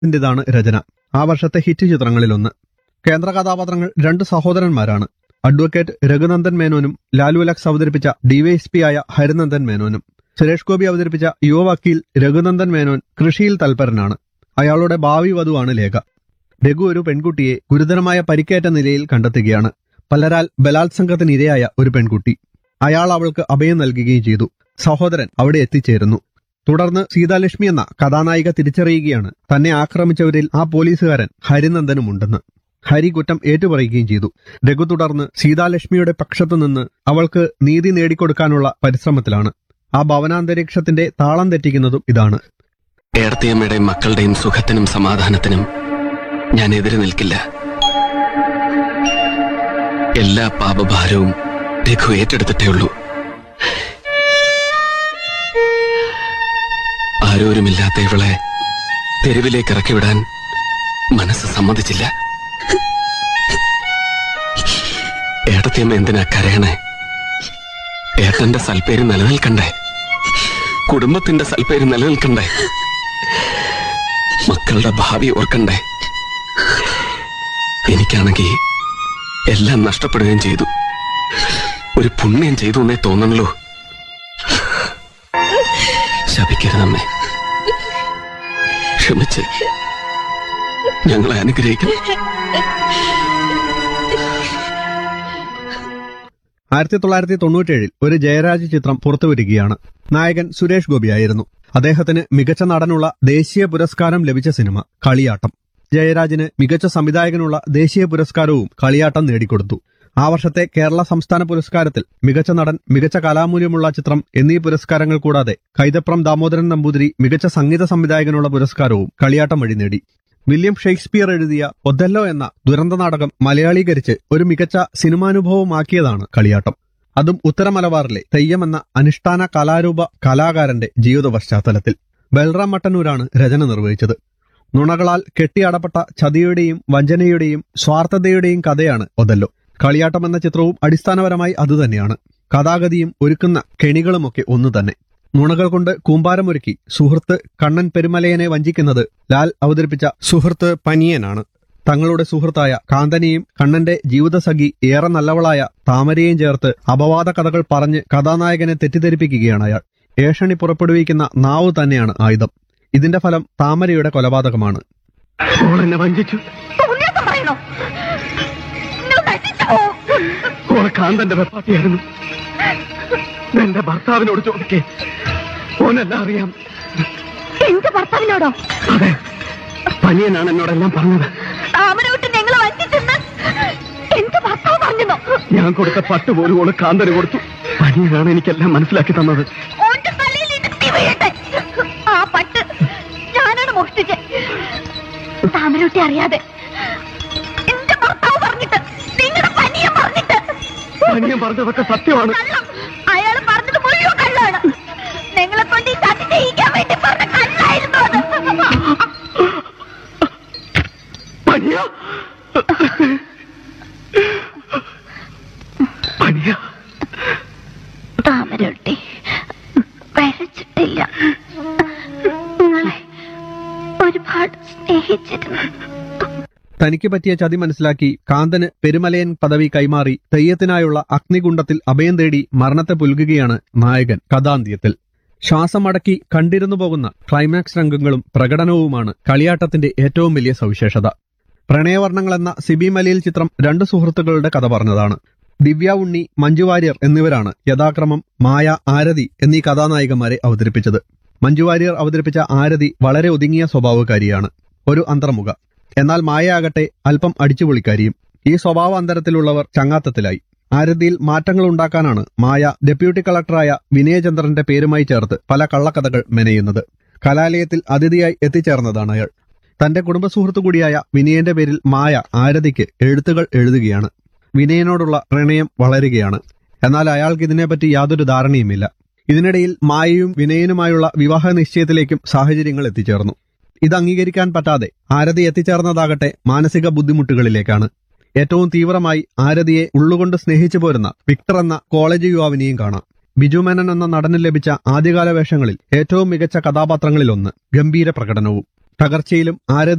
ന്റേതാണ് രചന ആ വർഷത്തെ ഹിറ്റ് ചിത്രങ്ങളിലൊന്ന് കേന്ദ്ര കഥാപാത്രങ്ങൾ രണ്ട് സഹോദരന്മാരാണ് അഡ്വക്കേറ്റ് രഘുനന്ദൻ മേനോനും ലാലു ലക്സ് അവതരിപ്പിച്ച ഡിവൈഎസ്പി ആയ ഹരിനന്ദൻ മേനോനും സുരേഷ് ഗോപി അവതരിപ്പിച്ച യുവ വക്കീൽ രഘുനന്ദൻ മേനോൻ കൃഷിയിൽ തൽപരനാണ് അയാളുടെ ഭാവി വധുവാണ് ലേഖ രഘു ഒരു പെൺകുട്ടിയെ ഗുരുതരമായ പരിക്കേറ്റ നിലയിൽ കണ്ടെത്തുകയാണ് പലരാൽ ബലാത്സംഗത്തിനിരയായ ഒരു പെൺകുട്ടി അയാൾ അവൾക്ക് അഭയം നൽകുകയും ചെയ്തു സഹോദരൻ അവിടെ എത്തിച്ചേരുന്നു തുടർന്ന് സീതാലക്ഷ്മി എന്ന കഥാനായിക തിരിച്ചറിയുകയാണ് തന്നെ ആക്രമിച്ചവരിൽ ആ പോലീസുകാരൻ ഹരിനന്ദനുമുണ്ടെന്ന് ഹരി കുറ്റം ഏറ്റുപറയുകയും ചെയ്തു രഘു തുടർന്ന് സീതാലക്ഷ്മിയുടെ പക്ഷത്തു നിന്ന് അവൾക്ക് നീതി നേടിക്കൊടുക്കാനുള്ള പരിശ്രമത്തിലാണ് ആ ഭവനാന്തരീക്ഷത്തിന്റെ താളം തെറ്റിക്കുന്നതും ഇതാണ് ഏർത്തിയമ്മയുടെയും മക്കളുടെയും സുഖത്തിനും സമാധാനത്തിനും ഞാൻ എതിരെ നിൽക്കില്ല എല്ലാ പാപഭാരവും രഘു ഏറ്റെടുത്തിട്ടേ ഉള്ളൂ ആരോരുമില്ലാത്ത ഇവളെ തെരുവിലേക്ക് ഇറക്കിവിടാൻ മനസ്സ് സമ്മതിച്ചില്ല ഏട്ടത്തിയമ്മ എന്തിനാ കരയണേ ഏട്ടന്റെ സൽപ്പേര് നിലനിൽക്കണ്ടേ കുടുംബത്തിന്റെ സൽപ്പേര് നിലനിൽക്കണ്ടേ മക്കളുടെ ഭാവി ഓർക്കണ്ടേ എനിക്കാണെങ്കിൽ എല്ലാം നഷ്ടപ്പെടുകയും ചെയ്തു ഒരു പുണ്യം ചെയ്തു എന്നേ തോന്നണല്ലോ ശപിക്കരുതമ്മേ ക്ഷമിച്ച് ഞങ്ങളെ അനുഗ്രഹിക്കണം ആയിരത്തി തൊള്ളായിരത്തി തൊണ്ണൂറ്റേഴിൽ ഒരു ജയരാജ് ചിത്രം പുറത്തുവരികയാണ് നായകൻ സുരേഷ് ഗോപിയായിരുന്നു അദ്ദേഹത്തിന് മികച്ച നടനുള്ള ദേശീയ പുരസ്കാരം ലഭിച്ച സിനിമ കളിയാട്ടം ജയരാജിന് മികച്ച സംവിധായകനുള്ള ദേശീയ പുരസ്കാരവും കളിയാട്ടം നേടിക്കൊടുത്തു ആ വർഷത്തെ കേരള സംസ്ഥാന പുരസ്കാരത്തിൽ മികച്ച നടൻ മികച്ച കലാമൂല്യമുള്ള ചിത്രം എന്നീ പുരസ്കാരങ്ങൾ കൂടാതെ കൈതപ്രം ദാമോദരൻ നമ്പൂതിരി മികച്ച സംഗീത സംവിധായകനുള്ള പുരസ്കാരവും കളിയാട്ടം വഴി നേടി വില്യം ഷേക്സ്പിയർ എഴുതിയ ഒഥല്ലോ എന്ന ദുരന്ത നാടകം മലയാളീകരിച്ച് ഒരു മികച്ച സിനിമാനുഭവമാക്കിയതാണ് കളിയാട്ടം അതും ഉത്തര മലബാറിലെ തെയ്യം എന്ന അനുഷ്ഠാന കലാരൂപ കലാകാരന്റെ ജീവിത പശ്ചാത്തലത്തിൽ ബൽറാം മട്ടന്നൂരാണ് രചന നിർവഹിച്ചത് നുണകളാൽ കെട്ടിയടപ്പെട്ട ചതിയുടെയും വഞ്ചനയുടെയും സ്വാർത്ഥതയുടെയും കഥയാണ് ഒതല്ലോ കളിയാട്ടം എന്ന ചിത്രവും അടിസ്ഥാനപരമായി അതുതന്നെയാണ് കഥാഗതിയും ഒരുക്കുന്ന കെണികളുമൊക്കെ ഒന്നു തന്നെ നുണകൾ കൊണ്ട് കൂമ്പാരമൊരുക്കി സുഹൃത്ത് കണ്ണൻ പെരുമലയനെ വഞ്ചിക്കുന്നത് ലാൽ അവതരിപ്പിച്ച സുഹൃത്ത് പനിയനാണ് തങ്ങളുടെ സുഹൃത്തായ കാന്തനെയും കണ്ണന്റെ ജീവിതസഖി ഏറെ നല്ലവളായ താമരയെയും ചേർത്ത് അപവാദ കഥകൾ പറഞ്ഞ് കഥാനായകനെ തെറ്റിദ്ധരിപ്പിക്കുകയാണ് അയാൾ ഏഷണി പുറപ്പെടുവിക്കുന്ന നാവ് തന്നെയാണ് ആയുധം ഇതിന്റെ ഫലം താമരയുടെ കൊലപാതകമാണ് എന്നെ വഞ്ചിച്ചു തോന്നിയാസം പറയണോ നിങ്ങൾ നശിച്ചോ ഓളെ കാന്തന്റെ വെപ്പാട്ടിയായിരുന്നു എന്റെ ഭർത്താവിനോട് ചോദിക്കേ ഓനെല്ലാം അറിയാം എന്റെ ഭർത്താവിനോടോ അതെ പനിയനാണ് എന്നോടെല്ലാം പറഞ്ഞത് താമര വിട്ട് ഞങ്ങളെ വഞ്ചിച്ചെന്ന് എന്റെ ഭർത്താവ് പറഞ്ഞോ ഞാൻ കൊടുത്ത പട്ട് പോലും ഓള് കാന്തന് കൊടുത്തു പനിയനാണ് എനിക്കെല്ലാം മനസ്സിലാക്കി തന്നത് ഓന്റെ തലയിൽ ഇടുത്തി വീഴട്ടെ ആ പട്ട് ഞാനാണ് മോഷ്ടിച്ച് താമരൂട്ടി അറിയാതെ എന്റെ ഭർത്താവ് പറഞ്ഞിട്ട് നിങ്ങളുടെ പനിയെ പറഞ്ഞിട്ട് പനിയൻ പറഞ്ഞതൊക്കെ സത്യമാണ് കള്ളം അയാൾ പറഞ്ഞത് മുഴുവൻ കള്ളാണ് നിങ്ങളെ കൊണ്ട് ഈ ചതി ചെയ്യിക്കാൻ വേണ്ടി പറഞ്ഞ കള്ളായിരുന്നു അത് പനിയ പനിയ താമരൊട്ടി വരച്ചിട്ടില്ല നിങ്ങളെ ഒരുപാട് സ്നേഹിച്ചിരുന്നു തനിക്ക് പറ്റിയ ചതി മനസ്സിലാക്കി കാന്തന് പെരുമലയൻ പദവി കൈമാറി തെയ്യത്തിനായുള്ള അഗ്നികുണ്ഡത്തിൽ അഭയം തേടി മരണത്തെ പുൽകുകയാണ് നായകൻ കഥാന്ത്യത്തിൽ ശ്വാസം അടക്കി കണ്ടിരുന്നു പോകുന്ന ക്ലൈമാക്സ് രംഗങ്ങളും പ്രകടനവുമാണ് കളിയാട്ടത്തിന്റെ ഏറ്റവും വലിയ സവിശേഷത പ്രണയവർണ്ണങ്ങൾ എന്ന സിബി മലയിൽ ചിത്രം രണ്ട് സുഹൃത്തുക്കളുടെ കഥ പറഞ്ഞതാണ് ദിവ്യ ഉണ്ണി മഞ്ജു വാര്യർ എന്നിവരാണ് യഥാക്രമം മായ ആരതി എന്നീ കഥാനായികമാരെ അവതരിപ്പിച്ചത് മഞ്ജു വാര്യർ അവതരിപ്പിച്ച ആരതി വളരെ ഒതുങ്ങിയ സ്വഭാവക്കാരിയാണ് ഒരു അന്തർമുഖ എന്നാൽ മായ ആകട്ടെ അല്പം അടിച്ചുപൊളിക്കാരിയും ഈ സ്വഭാവ അന്തരത്തിലുള്ളവർ ചങ്ങാത്തത്തിലായി ആരതിയിൽ മാറ്റങ്ങൾ ഉണ്ടാക്കാനാണ് മായ ഡെപ്യൂട്ടി കളക്ടറായ വിനയചന്ദ്രന്റെ പേരുമായി ചേർത്ത് പല കള്ളക്കഥകൾ മെനയുന്നത് കലാലയത്തിൽ അതിഥിയായി എത്തിച്ചേർന്നതാണ് അയാൾ തന്റെ കുടുംബ സുഹൃത്തു കൂടിയായ വിനയന്റെ പേരിൽ മായ ആരതിക്ക് എഴുത്തുകൾ എഴുതുകയാണ് വിനയനോടുള്ള പ്രണയം വളരുകയാണ് എന്നാൽ അയാൾക്ക് ഇതിനെപ്പറ്റി യാതൊരു ധാരണയുമില്ല ഇതിനിടയിൽ മായയും വിനയനുമായുള്ള വിവാഹ നിശ്ചയത്തിലേക്കും സാഹചര്യങ്ങൾ എത്തിച്ചേർന്നു ഇത് അംഗീകരിക്കാൻ പറ്റാതെ ആരതി എത്തിച്ചേർന്നതാകട്ടെ മാനസിക ബുദ്ധിമുട്ടുകളിലേക്കാണ് ഏറ്റവും തീവ്രമായി ആരതിയെ ഉള്ളുകൊണ്ട് സ്നേഹിച്ചു പോരുന്ന വിക്ടർ എന്ന കോളേജ് യുവാവിനെയും കാണാം ബിജു മേനൻ എന്ന നടന് ലഭിച്ച ആദ്യകാല വേഷങ്ങളിൽ ഏറ്റവും മികച്ച കഥാപാത്രങ്ങളിലൊന്ന് ഗംഭീര പ്രകടനവും തകർച്ചയിലും ആരതി